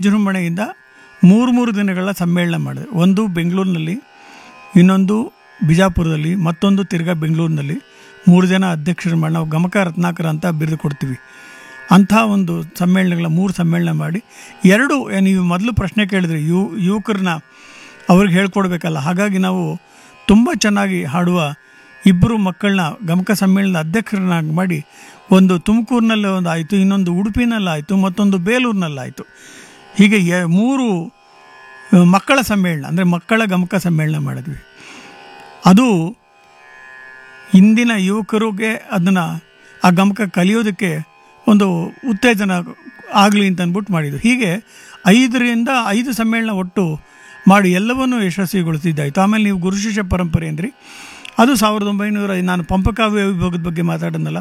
ವಿಜೃಂಭಣೆಯಿಂದ ಮೂರು ಮೂರು ದಿನಗಳ ಸಮ್ಮೇಳನ ಮಾಡಿದೆ ಒಂದು ಬೆಂಗಳೂರಿನಲ್ಲಿ ಇನ್ನೊಂದು ಬಿಜಾಪುರದಲ್ಲಿ ಮತ್ತೊಂದು ತಿರ್ಗಾ ಬೆಂಗಳೂರಿನಲ್ಲಿ ಮೂರು ಜನ ಅಧ್ಯಕ್ಷರು ಮಾಡಿ ನಾವು ಗಮಕ ರತ್ನಾಕರ ಅಂತ ಬಿರುದು ಕೊಡ್ತೀವಿ ಅಂಥ ಒಂದು ಸಮ್ಮೇಳನಗಳ ಮೂರು ಸಮ್ಮೇಳನ ಮಾಡಿ ಎರಡು ಏ, ನೀವು ಮೊದಲು ಪ್ರಶ್ನೆ ಕೇಳಿದ್ರಿ ಯು ಯುವಕರನ್ನ ಅವ್ರಿಗೆ ಹೇಳ್ಕೊಡ್ಬೇಕಲ್ಲ ಹಾಗಾಗಿ ನಾವು ತುಂಬ ಚೆನ್ನಾಗಿ ಹಾಡುವ ಇಬ್ಬರು ಮಕ್ಕಳನ್ನ ಗಮಕ ಸಮ್ಮೇಳನದ ಅಧ್ಯಕ್ಷರನ್ನಾಗಿ ಮಾಡಿ ಒಂದು ತುಮಕೂರಿನಲ್ಲಿ ಒಂದು ಆಯಿತು ಇನ್ನೊಂದು ಉಡುಪಿನಲ್ಲಾಯಿತು ಮತ್ತೊಂದು ಬೇಲೂರಿನಲ್ಲಾಯಿತು ಹೀಗೆ ಎ- ಮೂರು ಆ, ಮಕ್ಕಳ ಸಮ್ಮೇಳನ ಅಂದರೆ ಮಕ್ಕಳ ಗಮಕ ಸಮ್ಮೇಳನ ಮಾಡಿದ್ವಿ ಅದು ಇಂದಿನ ಯುವಕರಿಗೆ ಅದನ್ನು ಆ ಗಮಕ ಕಲಿಯೋದಕ್ಕೆ ಒಂದು ಉತ್ತೇಜನ ಆಗಲಿ ಅಂತ ಅಂದ್ಬಿಟ್ಟು ಮಾಡಿದ್ದು ಹೀಗೆ ಐದರಿಂದ ಐದು ಸಮ್ಮೇಳನ ಒಟ್ಟು ಮಾಡಿ ಎಲ್ಲವನ್ನೂ ಯಶಸ್ವಿಗೊಳಿಸಿದ್ದಾಯಿತು ಆಮೇಲೆ ನೀವು ಗುರು ಶಿಷ್ಯ ಪರಂಪರೆ ಅಂದ್ರಿ ಅದು ಸಾವಿರದ ಒಂಬೈನೂರ ನಾನು ಪಂಪಕಾವ್ಯ ವಿಭಾಗದ ಬಗ್ಗೆ ಮಾತಾಡೋದಲ್ಲ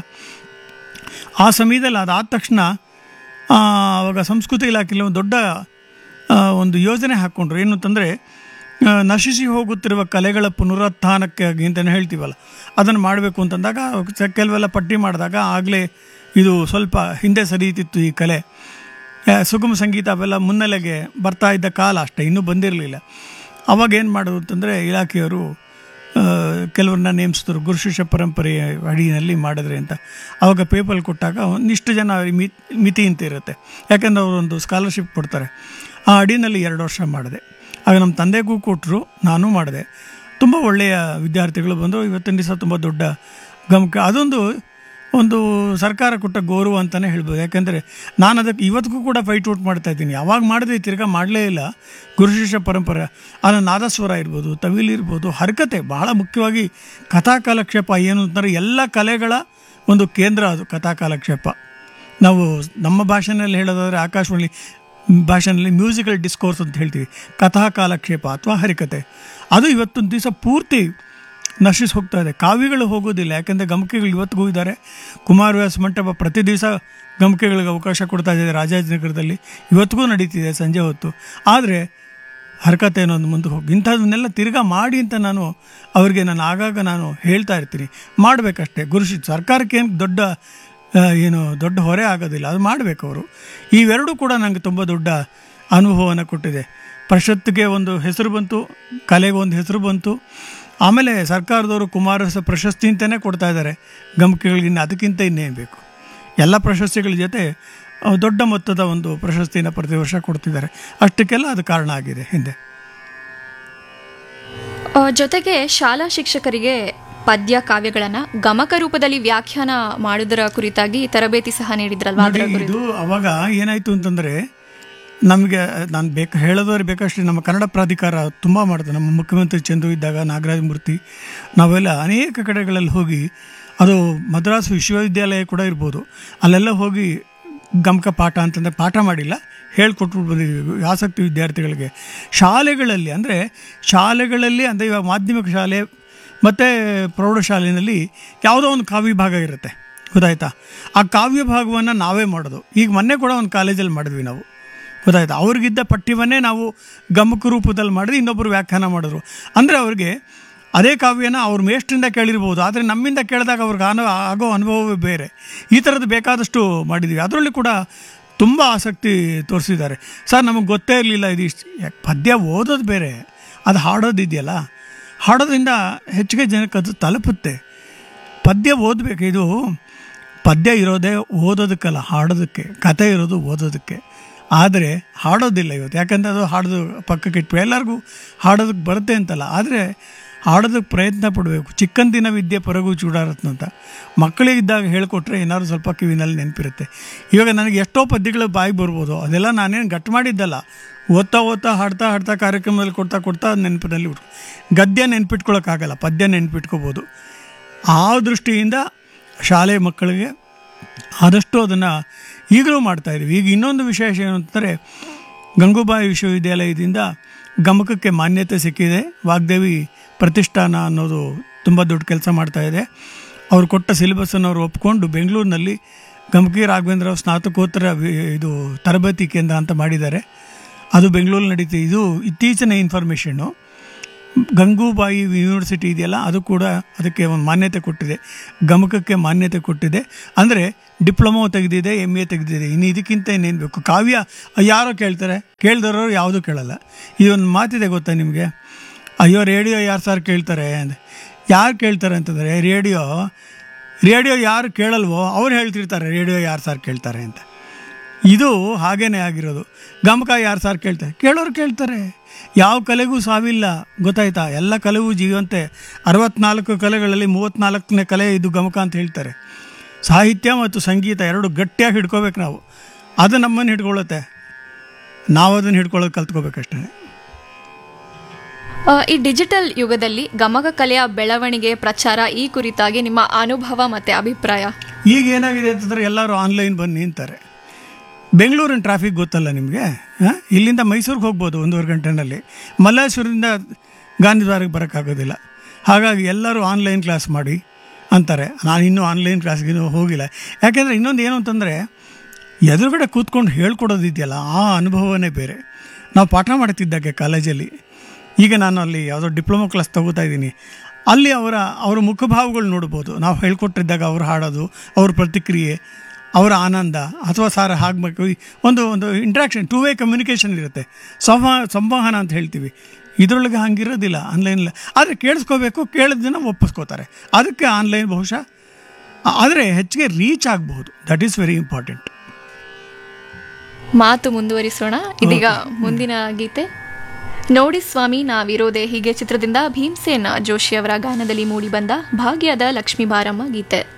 ಆ ಸಮಯದಲ್ಲಿ ಅದಾದ ತಕ್ಷಣ ಆ, ಆವಾಗ ಸಂಸ್ಕೃತಿ ಇಲಾಖೆಯಲ್ಲಿ ಒಂದು ದೊಡ್ಡ ಆ, ಒಂದು ಯೋಜನೆ ಹಾಕ್ಕೊಂಡ್ರು ಏನು ಅಂತಂದರೆ ನಶಿಸಿ ಹೋಗುತ್ತಿರುವ ಕಲೆಗಳ ಪುನರುತ್ಥಾನಕ್ಕಾಗಿ ಅಂತಲೇ ಹೇಳ್ತೀವಲ್ಲ ಅದನ್ನು ಮಾಡಬೇಕು ಅಂತಂದಾಗ ಸ- ಕೆಲವೆಲ್ಲ ಪಟ್ಟಿ ಮಾಡಿದಾಗ ಆಗಲೇ ಇದು ಸ್ವಲ್ಪ ಹಿಂದೆ ಸರಿಯುತ್ತಿತ್ತು ಈ ಕಲೆ ಆ, ಸುಗಮ ಸಂಗೀತ ಅವೆಲ್ಲ ಮುನ್ನೆಲೆಗೆ ಬರ್ತಾ ಇದ್ದ ಕಾಲ ಅಷ್ಟೇ ಇನ್ನೂ ಬಂದಿರಲಿಲ್ಲ ಅವಾಗ ಏನು ಮಾಡೋದು ಅಂತಂದರೆ ಇಲಾಖೆಯವರು ಆ, ಕೆಲವ್ರನ್ನ ನೇಮಿಸಿದ್ರು ಗುರು ಶಿಷ್ಯ ಪರಂಪರೆಯ ಅಡಿಯಲ್ಲಿ ಮಾಡಿದ್ರೆ ಅಂತ ಆವಾಗ ಪೇಪಲ್ ಕೊಟ್ಟಾಗ ಒಂದಿಷ್ಟು ಜನ ಮಿ ಮಿತಿ ಅಂತ ಇರುತ್ತೆ ಯಾಕಂದ್ರೆ ಅವರು ಒಂದು ಸ್ಕಾಲರ್ಶಿಪ್ ಕೊಡ್ತಾರೆ ಆ ಅಡಿನಲ್ಲಿ ಎರಡು ವರ್ಷ ಮಾಡಿದೆ ಆಗ ನಮ್ಮ ತಂದೆಗೂ ಕೊಟ್ಟರು ನಾನು ಮಾಡಿದೆ ತುಂಬ ಒಳ್ಳೆಯ ವಿದ್ಯಾರ್ಥಿಗಳು ಬಂದರು ಇವತ್ತಿನ ದಿವಸ ತುಂಬ ದೊಡ್ಡ ಗಮಕ ಅದೊಂದು ಒಂದು ಸರ್ಕಾರ ಕೊಟ್ಟ ಗೌರವ ಅಂತಲೇ ಹೇಳ್ಬೋದು ಯಾಕೆಂದರೆ ನಾನು ಅದಕ್ಕೆ ಇವತ್ತಿಗೂ ಕೂಡ ಫೈಟ್ ಔಟ್ ಮಾಡ್ತಾ ಇದ್ದೀನಿ ಯಾವಾಗ ಮಾಡಿದೆ ತಿರ್ಗಾ ಮಾಡಲೇ ಇಲ್ಲ ಗುರುಶಿಷ್ಯ ಪರಂಪರೆ ಅದು ನಾದಸ್ವರ ಇರ್ಬೋದು ತವಿಲ್ ಇರ್ಬೋದು ಹರಕತೆ ಬಹಳ ಮುಖ್ಯವಾಗಿ ಕಥಾ ಕಾಲಕ್ಷೇಪ ಏನು ಅಂತಂದರೆ ಎಲ್ಲ ಕಲೆಗಳ ಒಂದು ಕೇಂದ್ರ ಅದು ಕಥಾ ಕಾಲಕ್ಷೇಪ ನಾವು ನಮ್ಮ ಭಾಷೆನಲ್ಲಿ ಹೇಳೋದಾದರೆ ಆಕಾಶವಾಣಿ ಭಾಷೆನಲ್ಲಿ ಮ್ಯೂಸಿಕಲ್ ಡಿಸ್ಕೋರ್ಸ್ ಅಂತ ಹೇಳ್ತೀವಿ ಕಥಾ ಕಾಲಕ್ಷೇಪ ಅಥವಾ ಹರಿಕತೆ ಅದು ಇವತ್ತೊಂದು ದಿವಸ ಪೂರ್ತಿ ನಶಿಸಿ ಹೋಗ್ತಾ ಇದೆ ಕಾವ್ಯಗಳು ಹೋಗೋದಿಲ್ಲ ಯಾಕೆಂದರೆ ಗಮಕೆಗಳು ಇವತ್ತಿಗೂ ಇದ್ದಾರೆ ಕುಮಾರವ್ಯಾಸ ಮಂಟಪ ಪ್ರತಿ ದಿವಸ ಗಮಕೆಗಳಿಗೆ ಅವಕಾಶ ಕೊಡ್ತಾ ಇದೆ ರಾಜಾಜಿನಗರದಲ್ಲಿ ಇವತ್ತಿಗೂ ನಡೀತಿದೆ ಸಂಜೆ ಹೊತ್ತು ಆದರೆ ಹರಕತೆ ಅನ್ನೋದು ಮುಂದೆ ಹೋಗಿ ಇಂಥದನ್ನೆಲ್ಲ ತಿರ್ಗಾ ಮಾಡಿ ಅಂತ ನಾನು ಅವರಿಗೆ ನಾನು ಆಗಾಗ ನಾನು ಹೇಳ್ತಾ ಇರ್ತೀನಿ ಮಾಡಬೇಕಷ್ಟೇ ಗುರುಶಿ ಸರ್ಕಾರಕ್ಕೆ ಏನು ದೊಡ್ಡ ಆ, ಏನು ದೊಡ್ಡ ಹೊರೆ ಆಗೋದಿಲ್ಲ ಅದು ಮಾಡಬೇಕು ಅವರು ಇವೆರಡೂ ಕೂಡ ನನಗೆ ತುಂಬ ದೊಡ್ಡ ಅನುಭವವನ್ನು ಕೊಟ್ಟಿದೆ ಪರಿಷತ್ತಿಗೆ ಒಂದು ಹೆಸರು ಬಂತು ಕಲೆಗೆ ಒಂದು ಹೆಸರು ಬಂತು ಆಮೇಲೆ ಸರ್ಕಾರದವರು ಕುಮಾರಸ ಪ್ರಶಸ್ತಿ ಅಂತಲೇ ಕೊಡ್ತಾ ಇದ್ದಾರೆ ಗಮಕೆಗಳಿಗೆ ಇನ್ನು ಅದಕ್ಕಿಂತ ಇನ್ನೇನು ಬೇಕು ಎಲ್ಲ ಪ್ರಶಸ್ತಿಗಳ ಜೊತೆ ಆ, ದೊಡ್ಡ ಮೊತ್ತದ ಒಂದು ಪ್ರಶಸ್ತಿನ ಪ್ರತಿ ವರ್ಷ ಕೊಡ್ತಿದ್ದಾರೆ ಅಷ್ಟಕ್ಕೆಲ್ಲ ಅದು ಕಾರಣ ಆಗಿದೆ ಹಿಂದೆ ಆ, ಜೊತೆಗೆ ಶಾಲಾ ಶಿಕ್ಷಕರಿಗೆ ಪದ್ಯ ಕಾವ್ಯಗಳನ್ನ ಗಮಕ ರೂಪದಲ್ಲಿ ವ್ಯಾಖ್ಯಾನ ಮಾಡುವುದರ ಕುರಿತಾಗಿ ತರಬೇತಿ ಸಹ ನೀಡಿದ್ರಲ್ವಾ ಅದರ ನೋಡಿ, ಕುರಿತು ಇದು ಅವಾಗ ಏನಾಯಿತು ಅಂತಂದರೆ ನಮಗೆ ನಾನು ಬೇಕು ಹೇಳೋದವ್ರು ಬೇಕಷ್ಟೇ ನಮ್ಮ ಕನ್ನಡ ಪ್ರಾಧಿಕಾರ ತುಂಬ ಮಾಡ್ತಾರೆ ನಮ್ಮ ಮುಖ್ಯಮಂತ್ರಿ ಚಂದ್ರು ಇದ್ದಾಗ ನಾಗರಾಜ ಮೂರ್ತಿ ನಾವೆಲ್ಲ ಅನೇಕ ಕಡೆಗಳಲ್ಲಿ ಹೋಗಿ ಅದು ಮದ್ರಾಸ್ ವಿಶ್ವವಿದ್ಯಾಲಯ ಕೂಡ ಇರ್ಬೋದು ಅಲ್ಲೆಲ್ಲ ಹೋಗಿ ಗಮಕ ಪಾಠ ಅಂತಂದರೆ ಪಾಠ ಮಾಡಿಲ್ಲ ಹೇಳ್ಕೊಟ್ಬಿಟ್ಟು ಬಂದಿದ್ದೀವಿ ಆಸಕ್ತಿ ವಿದ್ಯಾರ್ಥಿಗಳಿಗೆ ಶಾಲೆಗಳಲ್ಲಿ ಅಂದರೆ ಶಾಲೆಗಳಲ್ಲಿ ಅಂದರೆ ಇವಾಗ ಮಾಧ್ಯಮಿಕ ಶಾಲೆ ಮತ್ತು ಪ್ರೌಢಶಾಲೆಯಲ್ಲಿ ಯಾವುದೋ ಒಂದು ಕಾವ್ಯ ಭಾಗ ಇರುತ್ತೆ ಗೊತ್ತಾಯ್ತಾ ಆ ಕಾವ್ಯ ಭಾಗವನ್ನು ನಾವೇ ಮಾಡೋದು ಈಗ ಮೊನ್ನೆ ಕೂಡ ಒಂದು ಕಾಲೇಜಲ್ಲಿ ಮಾಡಿದ್ವಿ ನಾವು ಗೊತ್ತಾಯ್ತಾ ಅವ್ರಿಗಿದ್ದ ಪಠ್ಯವನ್ನೇ ನಾವು ಗಮಕ ರೂಪದಲ್ಲಿ ಮಾಡಿದ್ರೆ ಇನ್ನೊಬ್ಬರು ವ್ಯಾಖ್ಯಾನ ಮಾಡಿದ್ರು ಅಂದರೆ ಅವ್ರಿಗೆ ಅದೇ ಕಾವ್ಯನ ಅವ್ರ ಮೇಷ್ಟ್ರಿಂದ ಕೇಳಿರ್ಬೋದು ಆದರೆ ನಮ್ಮಿಂದ ಕೇಳಿದಾಗ ಅವ್ರಿಗೆ ಅನು ಆಗೋ ಅನುಭವವೇ ಬೇರೆ ಈ ಥರದ್ದು ಬೇಕಾದಷ್ಟು ಮಾಡಿದ್ವಿ ಅದರಲ್ಲಿ ಕೂಡ ತುಂಬ ಆಸಕ್ತಿ ತೋರಿಸಿದ್ದಾರೆ ಸರ್ ನಮಗೆ ಗೊತ್ತೇ ಇರಲಿಲ್ಲ ಇದು ಇಷ್ಟು ಯಾಕೆ ಪದ್ಯ ಓದೋದು ಬೇರೆ ಅದು ಹಾಡೋದು ಇದೆಯಲ್ಲ ಹಾಡೋದ್ರಿಂದ ಹೆಚ್ಚಿಗೆ ಜನಕ್ಕೆ ಅದು ತಲುಪುತ್ತೆ ಪದ್ಯ ಓದಬೇಕು ಇದು ಪದ್ಯ ಇರೋದೇ ಓದೋದಕ್ಕಲ್ಲ ಹಾಡೋದಕ್ಕೆ ಕತೆ ಇರೋದು ಓದೋದಕ್ಕೆ ಆದರೆ ಹಾಡೋದಿಲ್ಲ ಇವತ್ತು ಯಾಕಂದರೆ ಅದು ಹಾಡೋದು ಪಕ್ಕಕ್ಕೆ ಇಟ್ಬಿಟ್ಟು ಎಲ್ಲರಿಗೂ ಹಾಡೋದಕ್ಕೆ ಬರುತ್ತೆ ಅಂತಲ್ಲ ಆದರೆ ಹಾಡೋದಕ್ಕೆ ಪ್ರಯತ್ನ ಪಡಬೇಕು ಚಿಕ್ಕಂದಿನ ವಿದ್ಯೆ ಪರಗು ಚೂಡಾರತ್ನ ಅಂತ ಮಕ್ಕಳಿಗಿದ್ದಾಗ ಹೇಳಿಕೊಟ್ರೆ ಏನಾದ್ರು ಸ್ವಲ್ಪ ಕಿವಿನಲ್ಲಿ ನೆನಪಿರುತ್ತೆ ಇವಾಗ ನನಗೆ ಎಷ್ಟೋ ಪದ್ಯಗಳು ಬಾಯಿಗೆ ಬರ್ಬೋದು ಅದೆಲ್ಲ ನಾನೇನು ಗಟ್ಟು ಮಾಡಿದ್ದಲ್ಲ ಓದ್ತಾ ಓದ್ತಾ ಹಾಡ್ತಾ ಹಾಡ್ತಾ ಕಾರ್ಯಕ್ರಮದಲ್ಲಿ ಕೊಡ್ತಾ ಕೊಡ್ತಾ ಅದು ನೆನಪಿನಲ್ಲಿ ಉಳ್ಕೊ ಗದ್ಯ ನೆನ್ಪಿಟ್ಕೊಳ್ಳೋಕ್ಕಾಗಲ್ಲ ಪದ್ಯ ನೆನ್ಪಿಟ್ಕೋಬೋದು ಆ ದೃಷ್ಟಿಯಿಂದ ಶಾಲೆ ಮಕ್ಕಳಿಗೆ ಆದಷ್ಟು ಅದನ್ನು ಈಗಲೂ ಮಾಡ್ತಾಯಿದ್ದೀವಿ ಈಗ ಇನ್ನೊಂದು ವಿಶೇಷ ಏನು ಅಂತಂದರೆ ಗಂಗೂಬಾಯಿ ವಿಶ್ವವಿದ್ಯಾಲಯದಿಂದ ಗಮಕಕ್ಕೆ ಮಾನ್ಯತೆ ಸಿಕ್ಕಿದೆ ವಾಗ್ದೇವಿ ಪ್ರತಿಷ್ಠಾನ ಅನ್ನೋದು ತುಂಬ ದೊಡ್ಡ ಕೆಲಸ ಮಾಡ್ತಾಯಿದೆ ಅವ್ರು ಕೊಟ್ಟ ಸಿಲೆಬಸ್ಸನ್ನು ಅವರು ಒಪ್ಕೊಂಡು ಬೆಂಗಳೂರಿನಲ್ಲಿ ಗಮಕಿ ರಾಘವೇಂದ್ರ ಸ್ನಾತಕೋತ್ತರ ವಿ- ಇದು ತರಬೇತಿ ಕೇಂದ್ರ ಅಂತ ಮಾಡಿದ್ದಾರೆ ಅದು ಬೆಂಗಳೂರಲ್ಲಿ ನಡೀತಿದೆ ಇದು ಇತ್ತೀಚಿನ ಇನ್ಫಾರ್ಮೇಷನ್ನು ಗಂಗೂಬಾಯಿ ಯೂನಿವರ್ಸಿಟಿ ಇದೆಯಲ್ಲ ಅದು ಕೂಡ ಅದಕ್ಕೆ ಒಂದು ಮಾನ್ಯತೆ ಕೊಟ್ಟಿದೆ ಗಮಕಕ್ಕೆ ಮಾನ್ಯತೆ ಕೊಟ್ಟಿದೆ ಅಂದರೆ ಡಿಪ್ಲೊಮೊ ತೆಗೆದಿದೆ ಎಮ್ ಎ ತೆಗೆದಿದೆ ಇನ್ನು ಇದಕ್ಕಿಂತ ಇನ್ನೇನು ಬೇಕು ಕಾವ್ಯ ಯಾರೋ ಕೇಳ್ತಾರೆ ಕೇಳ್ದವರು ಯಾವುದೂ ಕೇಳಲ್ಲ ಈ ಒಂದು ಮಾತಿದೆ ಗೊತ್ತಾ ನಿಮಗೆ ಅಯ್ಯೋ ರೇಡಿಯೋ ಯಾರು ಸರ್ ಕೇಳ್ತಾರೆ ಅಂತ ಯಾರು ಕೇಳ್ತಾರೆ ಅಂತಂದರೆ ರೇಡಿಯೋ ರೇಡಿಯೋ ಯಾರು ಕೇಳಲ್ವೋ ಅವ್ರು ಹೇಳ್ತಿರ್ತಾರೆ ರೇಡಿಯೋ ಯಾರು ಸರ್ ಕೇಳ್ತಾರೆ ಅಂತ ಇದು ಹಾಗೇನೇ ಆಗಿರೋದು ಗಮಕ ಯಾರು ಸಾರ್ ಕೇಳ್ತಾರೆ ಕೇಳೋರು ಕೇಳ್ತಾರೆ ಯಾವ ಕಲೆಗೂ ಸಾವಿಲ್ಲ ಗೊತ್ತಾಯ್ತಾ ಎಲ್ಲ ಕಲೆಗೂ ಜೀವಂತೆ ಅರವತ್ನಾಲ್ಕು ಕಲೆಗಳಲ್ಲಿ ಮೂವತ್ತ್ನಾಲ್ಕನೇ ಕಲೆ ಇದು ಗಮಕ ಅಂತ ಹೇಳ್ತಾರೆ ಸಾಹಿತ್ಯ ಮತ್ತು ಸಂಗೀತ ಎರಡು ಗಟ್ಟಿಯಾಗಿ ಹಿಡ್ಕೋಬೇಕು ನಾವು ಅದು ನಮ್ಮನ್ನು ಹಿಡ್ಕೊಳ್ಳುತ್ತೆ ನಾವು ಅದನ್ನು ಹಿಡ್ಕೊಳ್ಳೋದು ಕಲ್ತ್ಕೋಬೇಕಷ್ಟೇ ಆ, ಈ ಡಿಜಿಟಲ್ ಯುಗದಲ್ಲಿ ಗಮಕ ಕಲೆಯ ಬೆಳವಣಿಗೆ ಪ್ರಚಾರ ಈ ಕುರಿತಾಗಿ ನಿಮ್ಮ ಅನುಭವ ಮತ್ತೆ ಅಭಿಪ್ರಾಯ ಈಗ ಏನಾಗಿದೆ ಅಂತಂದರೆ ಎಲ್ಲರೂ ಆನ್ಲೈನ್ ಬಂದು ನಿಂತಾರೆ ಬೆಂಗಳೂರಿನ ಟ್ರಾಫಿಕ್ ಗೊತ್ತಲ್ಲ ನಿಮಗೆ ಇಲ್ಲಿಂದ ಮೈಸೂರಿಗೆ ಹೋಗ್ಬೋದು ಒಂದೂವರೆ ಗಂಟೆನಲ್ಲಿ ಮಲ್ಲೇಶ್ವರದಿಂದ ಗಾಂಧಿದ್ವಾರಕ್ಕೆ ಬರೋಕ್ಕಾಗೋದಿಲ್ಲ ಹಾಗಾಗಿ ಎಲ್ಲರೂ ಆನ್ಲೈನ್ ಕ್ಲಾಸ್ ಮಾಡಿ ಅಂತಾರೆ ನಾನು ಇನ್ನೂ ಆನ್ಲೈನ್ ಕ್ಲಾಸ್ಗೆ ಹೋಗಿಲ್ಲ ಯಾಕೆಂದರೆ ಇನ್ನೊಂದು ಏನು ಅಂತಂದರೆ ಎದುರುಗಡೆ ಕೂತ್ಕೊಂಡು ಹೇಳ್ಕೊಡೋದಿದೆಯಲ್ಲ ಆ ಅನುಭವನೇ ಬೇರೆ ನಾವು ಪಾಠ ಮಾಡ್ತಿದ್ದಾಗೆ ಕಾಲೇಜಲ್ಲಿ ಈಗ ನಾನು ಅಲ್ಲಿ ಯಾವುದೋ ಡಿಪ್ಲೊಮೊ ಕ್ಲಾಸ್ ತಗೋತಾ ಇದ್ದೀನಿ ಅಲ್ಲಿ ಅವರ ಅವರ ಮುಖಭಾವಗಳು ನೋಡ್ಬೋದು ನಾವು ಹೇಳ್ಕೊಟ್ಟಿದ್ದಾಗ ಅವ್ರು ಹಾಡೋದು ಅವ್ರ ಪ್ರತಿಕ್ರಿಯೆ ಅವರ ಆನಂದ ಅಥವಾ ಸಾರ ಹಾಗಬೇಕು ಒಂದು ಒಂದು ಇಂಟ್ರಾಕ್ಷನ್ ಟೂ ವೇ ಕಮ್ಯುನಿಕೇಷನ್ ಇರುತ್ತೆ ಸಂವ ಸಂವಹನ ಅಂತ ಹೇಳ್ತೀವಿ ಇದರೊಳಗೆ ಹಂಗಿರೋದಿಲ್ಲ ಆನ್ಲೈನಲ್ಲಿ ಆದರೆ ಕೇಳಿಸ್ಕೋಬೇಕು ಕೇಳಿದ ಜನ ಒಪ್ಪಿಸ್ಕೋತಾರೆ ಅದಕ್ಕೆ ಆನ್ಲೈನ್ ಬಹುಶಃ ಆದರೆ ಹೆಚ್ಚಿಗೆ ರೀಚ್ ಆಗಬಹುದು ದಟ್ ಈಸ್ ವೆರಿ ಇಂಪಾರ್ಟೆಂಟ್ ಮಾತು ಮುಂದುವರಿಸೋಣ ಇದೀಗ ಮುಂದಿನ ಗೀತೆ ನೋಡಿ ಸ್ವಾಮಿ ನಾವಿರೋದೆ ಹೀಗೆ ಚಿತ್ರದಿಂದ ಭೀಮ್ಸೇನ್ ಜೋಶಿ ಅವರ ಗಾನದಲ್ಲಿ ಮೂಡಿಬಂದ ಭಾಗ್ಯದ ಲಕ್ಷ್ಮೀ ಬಾರಮ್ಮ ಗೀತೆ